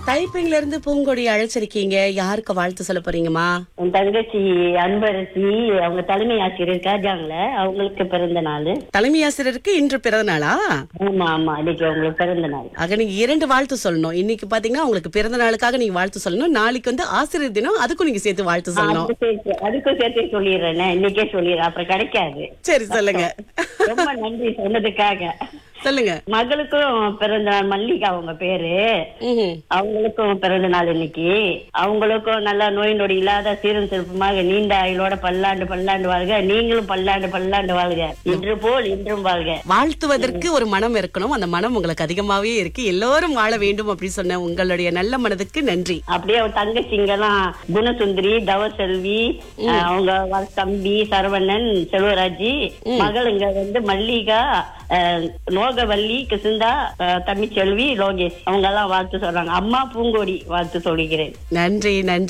டைப்பிங்ல இருந்து பூங்கொடி அழைச்சிருக்கீங்க யாருக்கு வாழ்த்து சொல்ல போறீங்கம்மா என் தங்கச்சி அன்பரசி அவங்க தலைமை ஆசிரியர் காஜாங்கள அவங்களுக்கு பிறந்த நாள் தலைமை ஆசிரியருக்கு இன்று பிறந்த நாளா ஆமா ஆமா இன்னைக்கு அவங்களுக்கு பிறந்த நாள் ஆக நீங்க இரண்டு வாழ்த்து சொல்லணும் இன்னைக்கு பாத்தீங்கன்னா உங்களுக்கு பிறந்த நாளுக்காக நீங்க வாழ்த்து சொல்லணும் நாளைக்கு வந்து ஆசிரியர் தினம் அதுக்கும் நீங்க சேர்த்து வாழ்த்து சொல்லணும் அதுக்கு சேர்த்து அதுக்கும் சேர்த்து சொல்லிடுறேனே இன்னைக்கே சொல்லிடுறேன் அப்புறம் கிடைக்காது சரி சொல்லுங்க ரொம்ப நன்றி சொன்னதுக்காக சொல்லுங்க மகளுக்கும் பிறந்த நாள் மல்லிகா அவங்க பேரு ம்ஹும். அவங்களுக்கும் பிறந்த நாள் இன்னைக்கு அவங்களுக்கும் நல்லா நோய் நொடி இல்லாத சீரும் சிறப்புமாக நீண்ட ஆயுளோட பல்லாண்டு பல்லாண்டு வாழ்க நீங்களும் பல்லாண்டு பல்லாண்டு வாழ்க இன்று போல் இன்றும் வாழ்க வாழ்த்துவதற்கு ஒரு மனம் இருக்கணும் அந்த மனம் உங்களுக்கு அதிகமாவே இருக்கு எல்லோரும் வாழ வேண்டும் அப்படின்னு சொன்ன உங்களுடைய நல்ல மனதுக்கு நன்றி அப்படியே அவ தங்கச்சிங்கெல்லாம் குணசுந்தரி தவசெல்வி அஹ், அவங்க வ- தம்பி சரவணன் செல்வராஜி மகளுங்க வந்து மல்லிகா அஹ், நோகவல்லி கிருஷ்ணா அஹ், தமிழ்ச்செல்வி லோகேஷ் அவங்க எல்லாம் வாழ்த்து சொல்றாங்க அம்மா பூங்கோடி வாழ்த்து சொல்லிக்கிறேன் நன்றி நன்றி